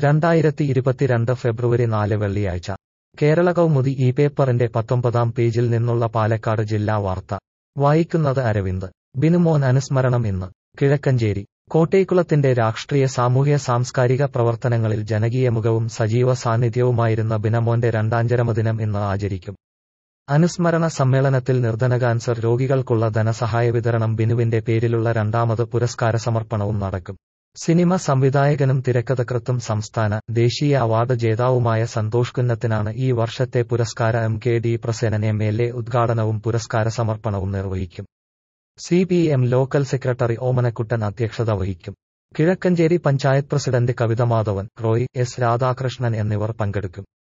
രണ്ടായിരത്തി ഇരുപത്തിരണ്ട് ഫെബ്രുവരി നാല് വെള്ളിയാഴ്ച കേരള കൗമുദി ഈ പേപ്പറിന്റെ പത്തൊമ്പതാം പേജിൽ നിന്നുള്ള പാലക്കാട് ജില്ലാ വാർത്ത വായിക്കുന്നത് അരവിന്ദ് ബിനുമോൻ അനുസ്മരണം ഇന്ന് കിഴക്കഞ്ചേരി കോട്ടേക്കുളത്തിന്റെ രാഷ്ട്രീയ സാമൂഹ്യ സാംസ്കാരിക പ്രവർത്തനങ്ങളിൽ ജനകീയമുഖവും സജീവ സാന്നിധ്യവുമായിരുന്ന ബിനമോന്റെ രണ്ടാഞ്ചരമദിനം ഇന്ന് ആചരിക്കും അനുസ്മരണ സമ്മേളനത്തിൽ നിർധന കാൻസർ രോഗികൾക്കുള്ള ധനസഹായ വിതരണം ബിനുവിന്റെ പേരിലുള്ള രണ്ടാമത് പുരസ്കാര സമർപ്പണവും നടക്കും സിനിമ സംവിധായകനും തിരക്കഥകൃത്തും സംസ്ഥാന ദേശീയ അവാർഡ് ജേതാവുമായ സന്തോഷ് കുന്നത്തിനാണ് ഈ വർഷത്തെ പുരസ്കാര M K D Prasenan M L A ഉദ്ഘാടനവും പുരസ്കാര സമർപ്പണവും നിർവഹിക്കും C P M local secretary Omanakuttan അധ്യക്ഷത വഹിക്കും കിഴക്കഞ്ചേരി പഞ്ചായത്ത് പ്രസിഡന്റ് കവിത മാധവൻ റോയ് എസ് രാധാകൃഷ്ണൻ എന്നിവർ പങ്കെടുക്കും